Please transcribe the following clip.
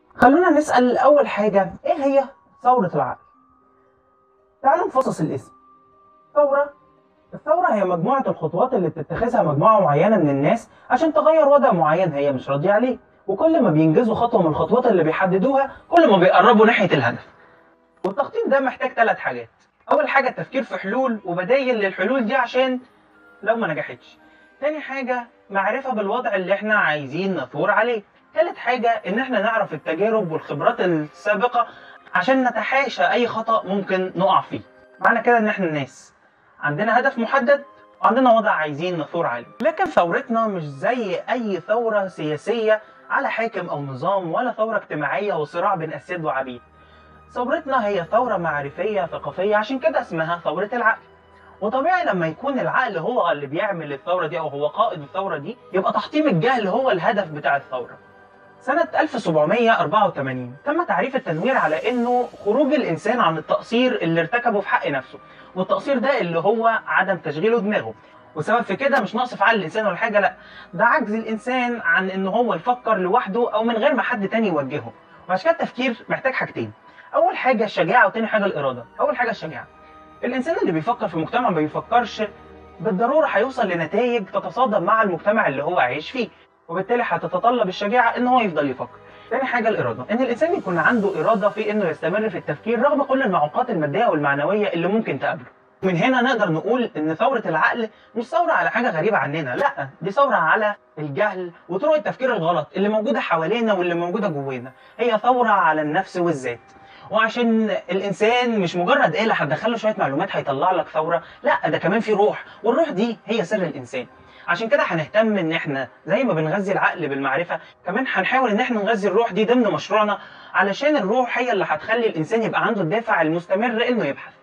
خلونا نسأل أول حاجة إيه هي ثورة العقل؟ تعالوا نفصص الاسم ثورة الثورة هي مجموعة الخطوات اللي بتتخذها مجموعة معينة من الناس عشان تغير وضع معين هي مش راضية عليه وكل ما بينجزوا خطوة من الخطوات اللي بيحددوها كل ما بيقربوا ناحية الهدف والتخطيط ده محتاج ثلاث حاجات أول حاجة التفكير في حلول وبدايل للحلول دي عشان لو ما نجحتش تاني حاجة معرفة بالوضع اللي احنا عايزين نثور عليه تالت حاجة ان احنا نعرف التجارب والخبرات السابقة عشان نتحاشى اي خطأ ممكن نقع فيه معنى كده ان احنا ناس عندنا هدف محدد وعندنا وضع عايزين نثور عليه لكن ثورتنا مش زي اي ثورة سياسية على حاكم او نظام ولا ثورة اجتماعية وصراع بين اسياد وعبيد ثورتنا هي ثورة معرفية ثقافية عشان كده اسمها ثورة العقل وطبيعي لما يكون العقل هو اللي بيعمل الثورة دي أو هو قائد الثورة دي يبقى تحطيم الجهل هو الهدف بتاع الثورة سنة 1784 تم تعريف التنوير على انه خروج الانسان عن التقصير اللي ارتكبه في حق نفسه والتقصير ده اللي هو عدم تشغيله دماغه وسبب في كده مش نقص في عقل الانسان ولا حاجه لا ده عجز الانسان عن ان هو يفكر لوحده او من غير ما حد تاني يوجهه وعشان كده التفكير محتاج حاجتين اول حاجه الشجاعه وتاني حاجه الاراده اول حاجه الشجاعه الانسان اللي بيفكر في مجتمع ما بيفكرش بالضروره هيوصل لنتائج تتصادم مع المجتمع اللي هو عايش فيه وبالتالي هتتطلب الشجاعه ان هو يفضل يفكر تاني حاجه الاراده ان الانسان يكون عنده اراده في انه يستمر في التفكير رغم كل المعوقات الماديه والمعنويه اللي ممكن تقابله من هنا نقدر نقول ان ثوره العقل مش ثوره على حاجه غريبه عننا لا دي ثوره على الجهل وطرق التفكير الغلط اللي موجوده حوالينا واللي موجوده جوانا هي ثوره على النفس والذات وعشان الانسان مش مجرد آلة هتدخله شويه معلومات هيطلع لك ثوره لا ده كمان في روح والروح دي هي سر الانسان عشان كده هنهتم ان احنا زي ما بنغذي العقل بالمعرفه كمان هنحاول ان احنا نغذي الروح دي ضمن مشروعنا علشان الروح هي اللي هتخلي الانسان يبقى عنده الدافع المستمر انه يبحث